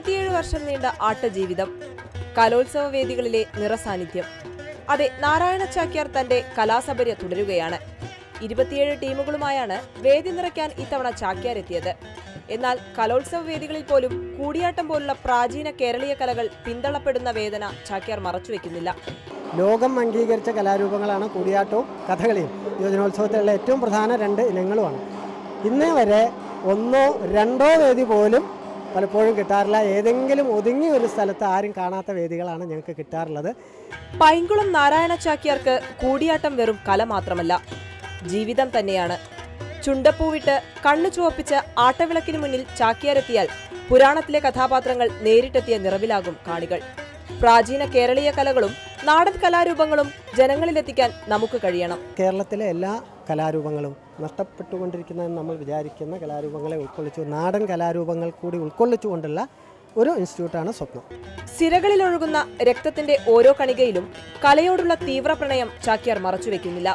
ഇരുപത്തിയേഴ് വർഷം നീണ്ട ആട്ടജീവിതം കലോത്സവ വേദികളിലെ നിറസാന്നിധ്യം അതെ നാരായണ ചാക്യാർ തന്റെ കലാസബര്യ തുടരുകയാണ് ഇരുപത്തിയേഴ് ടീമുകളുമായാണ് വേദി നിറയ്ക്കാൻ ഇത്തവണ ചാക്യാർ എത്തിയത് എന്നാൽ കലോത്സവ വേദികളിൽ പോലും കൂടിയാട്ടം പോലുള്ള പ്രാചീന കേരളീയ കലകൾ പിന്തള്ളപ്പെടുന്ന വേദന ചാക്യാർ മറച്ചുവെക്കുന്നില്ല ലോകം അംഗീകരിച്ച കലാരൂപങ്ങളാണ് കൂടിയാട്ടവും കഥകളിയും യുവജനോത്സവത്തിലുള്ള ഏറ്റവും പ്രധാന രണ്ട് ഇനങ്ങളുമാണ് ഇന്നേ വരെ ഒന്നോ രണ്ടോ വേദി പോലും പലപ്പോഴും കിട്ടാറില്ല ഏതെങ്കിലും ഒതുങ്ങിയ ഒരു സ്ഥലത്ത് ആരും കാണാത്ത വേദികളാണ് ഞങ്ങൾക്ക് കിട്ടാറുള്ളത് പൈങ്കുളം നാരായണ ചാക്യാർക്ക് കൂടിയാട്ടം വെറും കല മാത്രമല്ല ജീവിതം തന്നെയാണ് ചുണ്ടപ്പൂവിട്ട് കണ്ണു ചുവപ്പിച്ച് ആട്ടവിളക്കിന് മുന്നിൽ ചാക്യാരെത്തിയാൽ പുരാണത്തിലെ കഥാപാത്രങ്ങൾ നേരിട്ടെത്തിയ നിറവിലാകും കാണികൾ പ്രാചീന കേരളീയ കലകളും നാടൻ കലാരൂപങ്ങളും ജനങ്ങളിലെത്തിക്കാൻ നമുക്ക് കഴിയണം കേരളത്തിലെ എല്ലാ കലാരൂപങ്ങളും നഷ്ടപ്പെട്ടുകൊണ്ടിരിക്കുന്നതെന്ന് നമ്മൾ വിചാരിക്കുന്ന കലാരൂപങ്ങളെ ഉൾക്കൊള്ളിച്ചു നാടൻ കലാരൂപങ്ങൾ കൂടി ഉൾക്കൊള്ളിച്ചുകൊണ്ടുള്ള ഒരു ഇൻസ്റ്റിറ്റ്യൂട്ടാണ് സ്വപ്നം സിരകളിലൊഴുകുന്ന രക്തത്തിന്റെ ഓരോ കണികയിലും കലയോടുള്ള തീവ്ര പ്രണയം ചാക്യാർ മറച്ചുവെക്കുന്നില്ല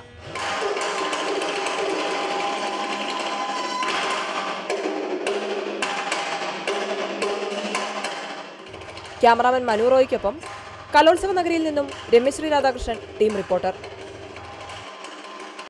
ക്യാമറാമാൻ മനു റോയ്ക്കൊപ്പം കലോത്സവ നഗരിയിൽ നിന്നും രമ്യശ്രീ രാധാകൃഷ്ണൻ ടീം റിപ്പോർട്ടർ